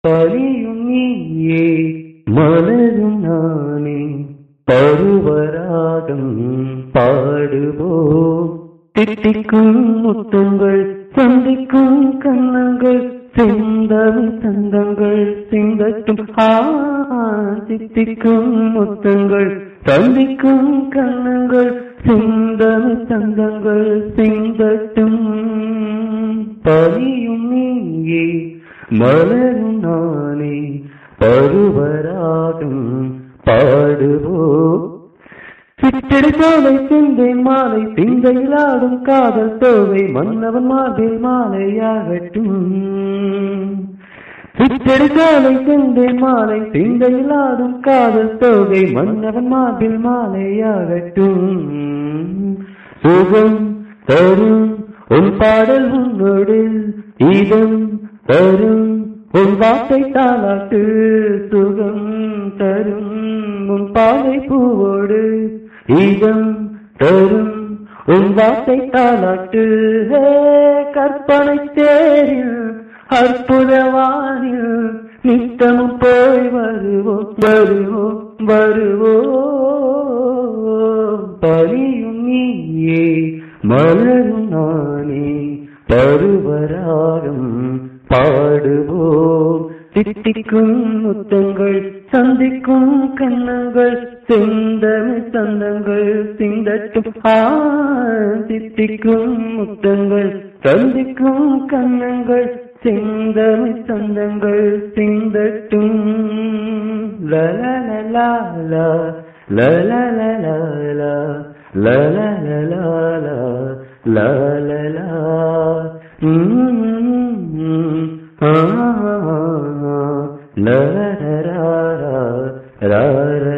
பலியும் நீயே மலரும் நானே பருவராகம் பாடுவோம் திட்டிக்கும் முத்தங்கள் சந்திக்கும் கண்ணங்கள் சிந்தமி சந்தங்கள் சிந்தட்டும் ஆ திட்டிக்கும் முத்தங்கள் சந்திக்கும் கண்ணங்கள் சிந்தமி சந்தங்கள் சிந்தட்டும் பலியும் நீயே மலரும் நானே பருவராகம் பாடுவோம் சிற்றடி சோலை சிந்தை மாலை சிந்தையில் ஆடும் காதல் தோவை மன்னவன் மார்பில் மாலையாகட்டும் சிற்றடி சோலை சிந்தை மாலை சிந்தையில் ஆடும் காதல் தோவை மன்னவன் மார்பில் மாலையாகட்டும் சுகம் தரும் உன் பாடல் உன்னோடு இதம் தரும் உன் வார்த்தை தாளாட்டு சுகம் தரும் உன் பாதை பூவோடு இதம் தரும் உன் வார்த்தை தாளாட்டு ஹே, கற்பனை தேரில் அற்புதவானில் நித்தமும் போய் வருவோம் வருவோம் வருவோம் பலியும் நீயே மலரும் நானே பருவராகம் பாடுவோம் திட்டிக்கும் முத்தங்கள் சந்திக்கும் கண்ணங்கள் சிந்தமி சந்தங்கள் சிந்தட்டும் ஆ திட்டிக்கும் முத்தங்கள் சந்திக்கும் கண்ணங்கள் சிந்தமி சந்தங்கள் சிந்தட்டும் லலலலா லலலலலா லலலலலா லலலா ம் ஆ லரரரா ரா